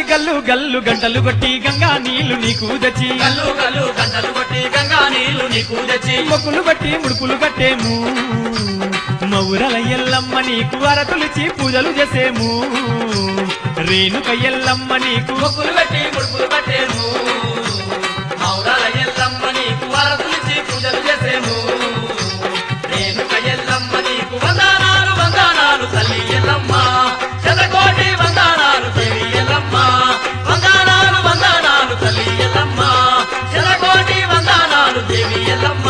గల్లు గల్లు గంటలు కొట్టి గంగా నీళ్లు నీకు తెచ్చి గల్లు గల్లు గంటలు కొట్టి గంగా నీళ్లు నీకు తెచ్చి మొక్కులు బట్టి ముడుపులు కట్టేము మౌరల ఎల్లమ్మ నీకు అరతులిచి పూజలు చేసేము రేణుక ఎల్లమ్మ నీకు మొక్కులు పెట్టి ముడుపులు కట్టేము మౌరాల ఎల్లమ్మ నీకు వరదులిచి పూజలు చేసేము రేణుక ఎల్లమ్మ నీకు వందనాలు వందనాలు తల్లి ఎల్లమ్మ శతకోటి వందనాలు దేవి ఎల్లమ్మ వందనాలు వందనాలు తల్లి ఎల్లమ్మ శతకోటి వందనాలు దేవి ఎల్లమ్మ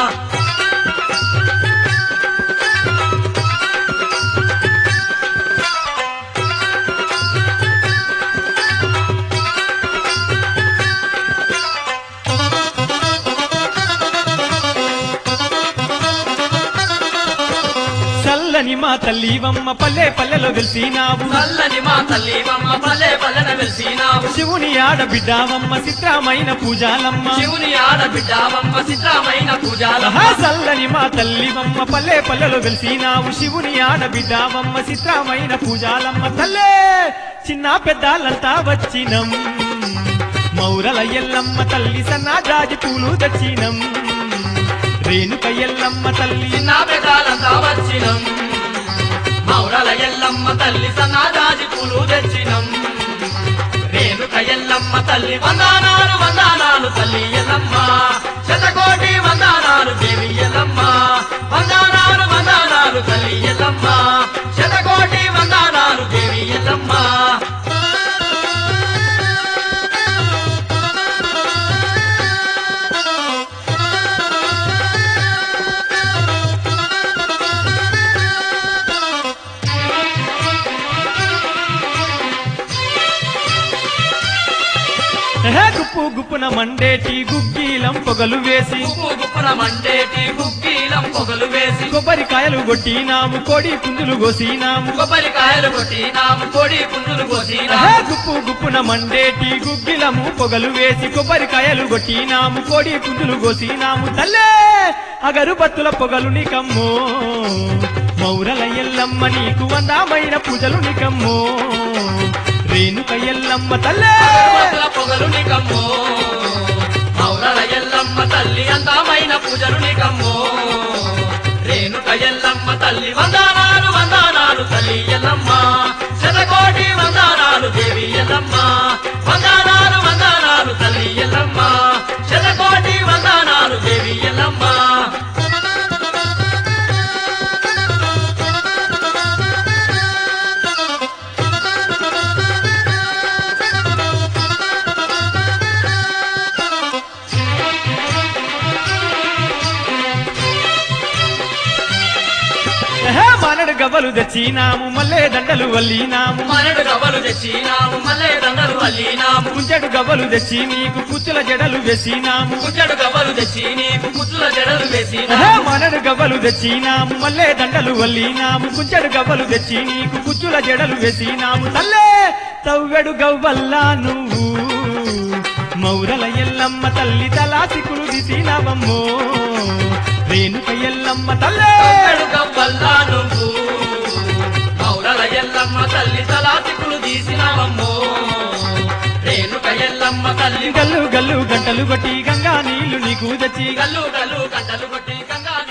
చల్లని మా తల్లివమ్మ పల్లె పల్లెలో వెలిసినావు చల్లని మా తల్లి మమ్మ పల్లె పల్లెన వెలిసినావు శివుని ఆడబిడ్డావమ్మ చిత్రమైన పూజాలమ్మ శివుని ఆడబిడ్డావమ్మ చిత్రమైన పూజాల ఆహా, చల్లని మా తల్లివమ్మ పల్లె పల్లెలో వెలిసినావు శివుని ఆడబిడ్డావమ్మ చిత్రమైన పూజాలమ్మ తల్లే చిన్న పెద్దాలంతా వచ్చినం మౌరల ఎల్లమ్మ తల్లి సన్నా జాజి పూలు తెచ్చినం రేణుక ఎల్లమ్మ తల్లి చిన్న పెదాలంతా వచ్చినం మౌరల ఎల్లమ్మ తల్లి సన్నాజాజి పూలు తెచ్చినం రేణుక ఎల్లమ్మ తల్లి వందనాలు వందనాలు తల్లి ఎల్లమ్మ శతకోటి వందనాలు దేవి ఎల్లమ్మ వందనాలు వందనాలు తల్లి ఎల్లమ్మ శతకోటి వందనాలు దేవి ఎల్లమ్మ ఎహే, గుప్పు గుప్పున మండేటి గుగ్గీలం పొగలు వేసి ఉప్పు గుప్పున మండేటి గుగ్గీలం పొగలు వేసి కొబ్బరికాయలు కొట్టినాము కోడి పుంజులు కోసినాము కొబ్బరికాయలు కొట్టినాము కోడి పుంజులు కోసినాము ఎహే, గుప్పు గుప్పున మండేటి గుగ్గిలము పొగలు వేసి కొబ్బరికాయలు కొట్టినాము కోడి పుంజులు కోసినాము తల్లే అగరుబత్తుల పొగలు నీకమ్మో మౌరల ఎల్లమ్మ నీకు వందామైన పూజలు నీకమ్మో రేణుక ఎల్లమ్మ తల్లే పగల పొగలు నీకమ్మో మౌరల ఎల్లమ్మ తల్లి అందమైన పూజలు నీకమ్మో రేణుక ఎల్లమ్మ తల్లి వందనాలు వందనాలు తల్లి ఎల్లమ్మ శతకోటి వందనాలు దేవి ఎల్లమ్మ వందనాలు వందనాలు తల్లి ఎల్లమ్మ శతకోటి వందనాలు దేవి ఎల్లమ్మ ఎహే, మానడు గవ్వలు తెచ్చినాము మల్లె దండలు వల్లినాము మనడు గవ్వలు తెచ్చినాము మల్లె దండలు అల్లినాము కుంచెడు గవ్వలు తెచ్చి నీకు కుచ్చుల జడలు వేసినాము కుచ్చడు గవ్వలు తెచ్చి నీకు ముచ్చుల జడలు వేసినాము ఎహే, మానడు గవ్వలు తెచ్చినాము మల్లె దండలు వల్లినాము కుంచెడు గవ్వలు తెచ్చి నీకు కుచ్చుల జడలు వేసినాము తల్లే తవ్వెడు గవ్వల్లా నువ్వు మౌరల ఎల్లమ్మ తల్లి తలాసికులు దిసినవమ్మో రేణుక ఎల్లమ్మ తల్లే అక్కడు గవ్వల్లా నువ్వు మౌరల ఎల్లమ్మ తల్లి తలాతికులు తీసినవమ్మో రేణుక ఎల్లమ్మ తల్లి గల్లు గల్లు గంటలు కొట్టి గంగా నీళ్లు నీకు తెచ్చి గల్లు గల్లు గంటలు కొట్టి గంగా